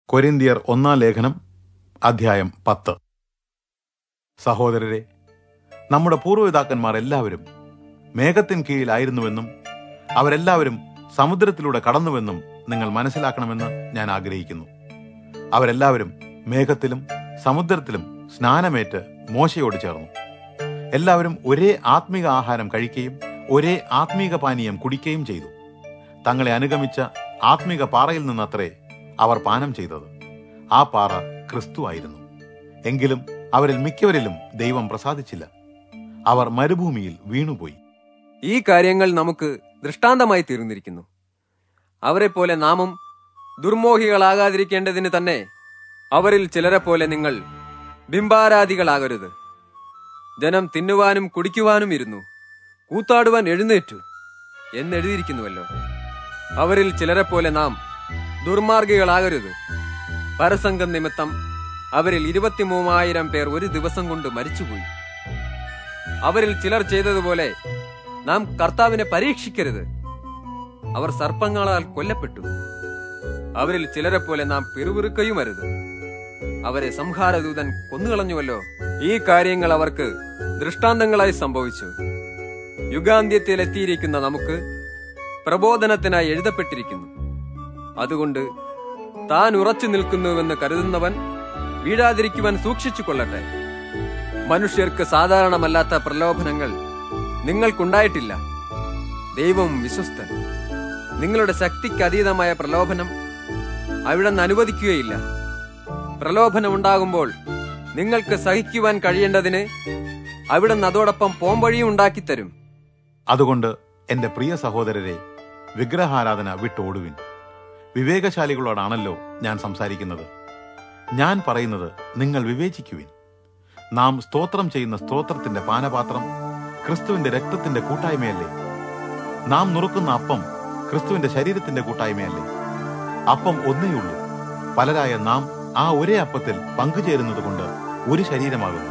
കൊരിന്തിയർ ഒന്നാം ലേഖനം അധ്യായം പത്ത് സഹോദരരെ നമ്മുടെ പൂർവ്വപിതാക്കന്മാർ എല്ലാവരും മേഘത്തിൻ കീഴിലായിരുന്നുവെന്നും അവരെല്ലാവരും സമുദ്രത്തിലൂടെ കടന്നുവെന്നും നിങ്ങൾ മനസ്സിലാക്കണമെന്ന് ഞാൻ ആഗ്രഹിക്കുന്നു അവരെല്ലാവരും മേഘത്തിലും സമുദ്രത്തിലും സ്നാനമേറ്റ് മോശയോട് ചേർന്നു എല്ലാവരും ഒരേ ആത്മീക ആഹാരം കഴിക്കുകയും ഒരേ ആത്മീക പാനീയം കുടിക്കുകയും ചെയ്തു തങ്ങളെ അനുഗമിച്ച ആത്മീക പാറയിൽ നിന്നത്രേ അവർ പാനം ചെയ്തത് ആ പാറ ക്രിസ്തു ആയിരുന്നു എങ്കിലും അവരിൽ മിക്കവരിലും ദൈവം പ്രസാദിച്ചില്ല അവർ മരുഭൂമിയിൽ വീണുപോയി ഈ കാര്യങ്ങൾ നമുക്ക് ദൃഷ്ടാന്തമായി തീർന്നിരിക്കുന്നു അവരെ പോലെ നാമും ദുർമോഹികളാകാതിരിക്കേണ്ടതിന് തന്നെ അവരിൽ ചിലരെ പോലെ നിങ്ങൾ ബിംബാരാധികളാകരുത് ജനം തിന്നുവാനും കുടിക്കുവാനും ഇരുന്നു കൂത്താടുവാൻ എഴുന്നേറ്റു എന്നെഴുതിയിരിക്കുന്നുവല്ലോ അവരിൽ ചിലരെ പോലെ നാം ദുർമാർഗികളാകരുത് പരസംഗം നിമിത്തം അവരിൽ ഇരുപത്തിമൂവായിരം പേർ ഒരു ദിവസം കൊണ്ട് മരിച്ചുപോയി അവരിൽ ചിലർ ചെയ്തതുപോലെ നാം കർത്താവിനെ പരീക്ഷിക്കരുത് അവർ സർപ്പങ്ങളാൽ കൊല്ലപ്പെട്ടു അവരിൽ ചിലരെ പോലെ നാം പിറുപിറുക്കയും അരുത് അവരെ സംഹാരദൂതൻ കൊന്നുകളഞ്ഞുവല്ലോ ഈ കാര്യങ്ങൾ അവർക്ക് ദൃഷ്ടാന്തങ്ങളായി സംഭവിച്ചു യുഗാന്ത്യത്തിൽ എത്തിയിരിക്കുന്ന നമുക്ക് പ്രബോധനത്തിനായി എഴുതപ്പെട്ടിരിക്കുന്നു അതുകൊണ്ട് താൻ ഉറച്ചു നിൽക്കുന്നുവെന്ന് കരുതുന്നവൻ വീഴാതിരിക്കുവാൻ സൂക്ഷിച്ചു കൊള്ളട്ടെ മനുഷ്യർക്ക് സാധാരണമല്ലാത്ത പ്രലോഭനങ്ങൾ നിങ്ങൾക്കുണ്ടായിട്ടില്ല ദൈവം വിശ്വസ്തൻ നിങ്ങളുടെ ശക്തിക്ക് അതീതമായ പ്രലോഭനം അവിടെ നിന്ന് അനുവദിക്കുകയില്ല പ്രലോഭനം ഉണ്ടാകുമ്പോൾ നിങ്ങൾക്ക് സഹിക്കുവാൻ കഴിയേണ്ടതിന് അവിടെ നിന്ന് അതോടൊപ്പം പോംവഴിയും ഉണ്ടാക്കിത്തരും അതുകൊണ്ട് എന്റെ പ്രിയ സഹോദരരെ വിഗ്രഹാരാധന വിട്ടോടുവിൻ വിവേകശാലികളോടാണല്ലോ ഞാൻ സംസാരിക്കുന്നത് ഞാൻ പറയുന്നത് നിങ്ങൾ വിവേചിക്കുവിൻ നാം സ്തോത്രം ചെയ്യുന്ന സ്തോത്രത്തിന്റെ പാനപാത്രം ക്രിസ്തുവിന്റെ രക്തത്തിന്റെ കൂട്ടായ്മയല്ലേ നാം നുറുക്കുന്ന അപ്പം ക്രിസ്തുവിന്റെ ശരീരത്തിന്റെ കൂട്ടായ്മയല്ലേ അപ്പം ഒന്നേയുള്ളൂ പലരായ നാം ആ ഒരേ അപ്പത്തിൽ പങ്കുചേരുന്നത് കൊണ്ട് ഒരു ശരീരമാകുന്നു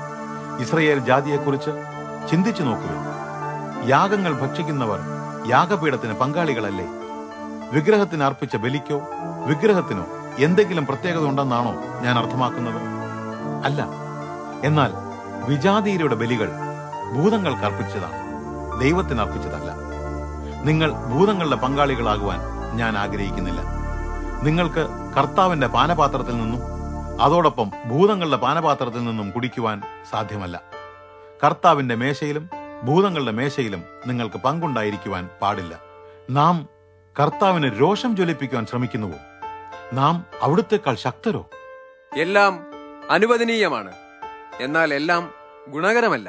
ഇസ്രയേൽ ജാതിയെക്കുറിച്ച് ചിന്തിച്ചു നോക്കുവിൻ യാഗങ്ങൾ ഭക്ഷിക്കുന്നവർ യാഗപീഠത്തിന് പങ്കാളികളല്ലേ വിഗ്രഹത്തിന് അർപ്പിച്ച ബലിക്കോ വിഗ്രഹത്തിനോ എന്തെങ്കിലും പ്രത്യേകത ഉണ്ടെന്നാണോ ഞാൻ അർത്ഥമാക്കുന്നത് അല്ല എന്നാൽ വിജാതീയരുടെ ബലികൾ ഭൂതങ്ങൾക്ക് അർപ്പിച്ചതാണ് ദൈവത്തിന് അർപ്പിച്ചതല്ല നിങ്ങൾ ഭൂതങ്ങളുടെ പങ്കാളികളാകുവാൻ ഞാൻ ആഗ്രഹിക്കുന്നില്ല നിങ്ങൾക്ക് കർത്താവിന്റെ പാനപാത്രത്തിൽ നിന്നും അതോടൊപ്പം ഭൂതങ്ങളുടെ പാനപാത്രത്തിൽ നിന്നും കുടിക്കുവാൻ സാധ്യമല്ല കർത്താവിന്റെ മേശയിലും ഭൂതങ്ങളുടെ മേശയിലും നിങ്ങൾക്ക് പങ്കുണ്ടായിരിക്കുവാൻ പാടില്ല നാം കർത്താവിന് രോഷം ജ്വലിപ്പിക്കുവാൻ ശ്രമിക്കുന്നുവോ നാം അവിടുത്തെക്കാൾ ശക്തരോ എല്ലാം അനുവദനീയമാണ് എന്നാൽ എല്ലാം ഗുണകരമല്ല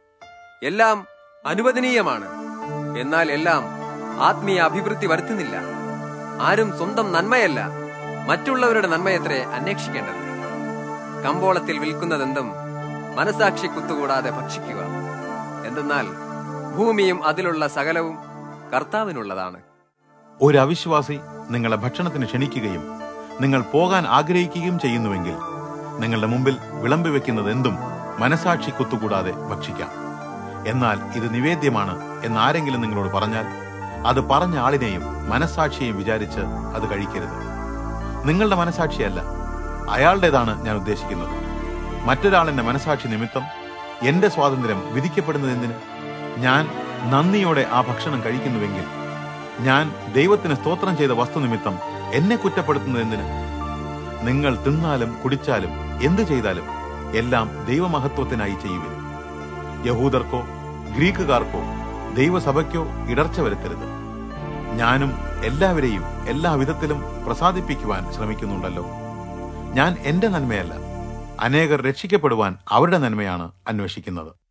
എല്ലാം അനുവദനീയമാണ് എന്നാൽ എല്ലാം ആത്മീയ അഭിവൃദ്ധി വരുത്തുന്നില്ല ആരും സ്വന്തം നന്മയല്ല മറ്റുള്ളവരുടെ നന്മയത്രേ അന്വേഷിക്കേണ്ടത് കമ്പോളത്തിൽ വിൽക്കുന്നതെന്തും മനസാക്ഷി കുത്തുകൂടാതെ ഭക്ഷിക്കുക എന്തെന്നാൽ ഭൂമിയും അതിലുള്ള സകലവും കർത്താവിനുള്ളതാണ് ഒരു അവിശ്വാസി നിങ്ങളെ ഭക്ഷണത്തിന് ക്ഷണിക്കുകയും നിങ്ങൾ പോകാൻ ആഗ്രഹിക്കുകയും ചെയ്യുന്നുവെങ്കിൽ നിങ്ങളുടെ മുമ്പിൽ വിളമ്പി വെക്കുന്നത് എന്തും മനസാക്ഷി കുത്തുകൂടാതെ ഭക്ഷിക്കാം എന്നാൽ ഇത് നിവേദ്യമാണ് എന്ന് ആരെങ്കിലും നിങ്ങളോട് പറഞ്ഞാൽ അത് പറഞ്ഞ ആളിനെയും മനസാക്ഷിയെയും വിചാരിച്ച് അത് കഴിക്കരുത് നിങ്ങളുടെ മനസാക്ഷിയല്ല അയാളുടേതാണ് ഞാൻ ഉദ്ദേശിക്കുന്നത് മറ്റൊരാളിന്റെ മനസാക്ഷി നിമിത്തം എന്റെ സ്വാതന്ത്ര്യം വിധിക്കപ്പെടുന്നത് എന്തിന് ഞാൻ നന്ദിയോടെ ആ ഭക്ഷണം കഴിക്കുന്നുവെങ്കിൽ ഞാൻ ദൈവത്തിന് സ്തോത്രം ചെയ്ത വസ്തു നിമിത്തം എന്നെ കുറ്റപ്പെടുത്തുന്നത് എന്തിന് നിങ്ങൾ തിന്നാലും കുടിച്ചാലും എന്തു ചെയ്താലും എല്ലാം ദൈവമഹത്വത്തിനായി ചെയ്യുവിൻ യഹൂദർക്കോ ഗ്രീക്കുകാർക്കോ ദൈവസഭയ്ക്കോ ഇടർച്ച വരുത്തരുത് ഞാനും എല്ലാവരെയും എല്ലാ വിധത്തിലും പ്രസാദിപ്പിക്കുവാൻ ശ്രമിക്കുന്നുണ്ടല്ലോ ഞാൻ എന്റെ നന്മയല്ല അനേകർ രക്ഷിക്കപ്പെടുവാൻ അവരുടെ നന്മയാണ് അന്വേഷിക്കുന്നത്